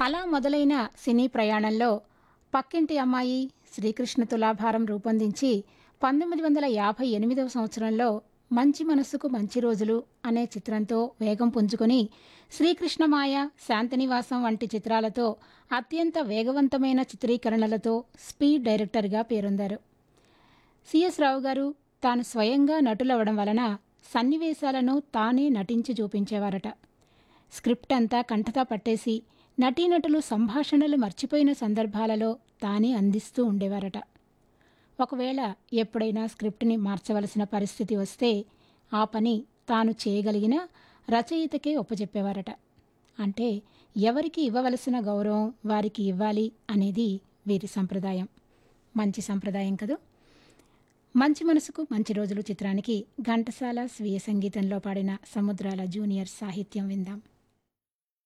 అలా మొదలైన సినీ ప్రయాణంలో పక్కింటి అమ్మాయి శ్రీకృష్ణ తులాభారం రూపొందించి పంతొమ్మిది వందల యాభై ఎనిమిదవ సంవత్సరంలో మంచి మనస్సుకు మంచి రోజులు అనే చిత్రంతో వేగం పుంజుకొని శ్రీకృష్ణమాయ శాంతినివాసం వంటి చిత్రాలతో అత్యంత వేగవంతమైన చిత్రీకరణలతో స్పీడ్ డైరెక్టర్గా పేరొందారు సిఎస్ రావు గారు తాను స్వయంగా నటులవడం వలన సన్నివేశాలను తానే నటించి చూపించేవారట స్క్రిప్ట్ అంతా కంఠతా పట్టేసి నటీనటులు సంభాషణలు మర్చిపోయిన సందర్భాలలో తానే అందిస్తూ ఉండేవారట ఒకవేళ ఎప్పుడైనా స్క్రిప్ట్ని మార్చవలసిన పరిస్థితి వస్తే ఆ పని తాను చేయగలిగిన రచయితకే ఒప్పచెప్పేవారట అంటే ఎవరికి ఇవ్వవలసిన గౌరవం వారికి ఇవ్వాలి అనేది వీరి సంప్రదాయం మంచి సంప్రదాయం కదూ మంచి మనసుకు మంచి రోజులు చిత్రానికి ఘంటసాల స్వీయ సంగీతంలో పాడిన సముద్రాల జూనియర్ సాహిత్యం విందాం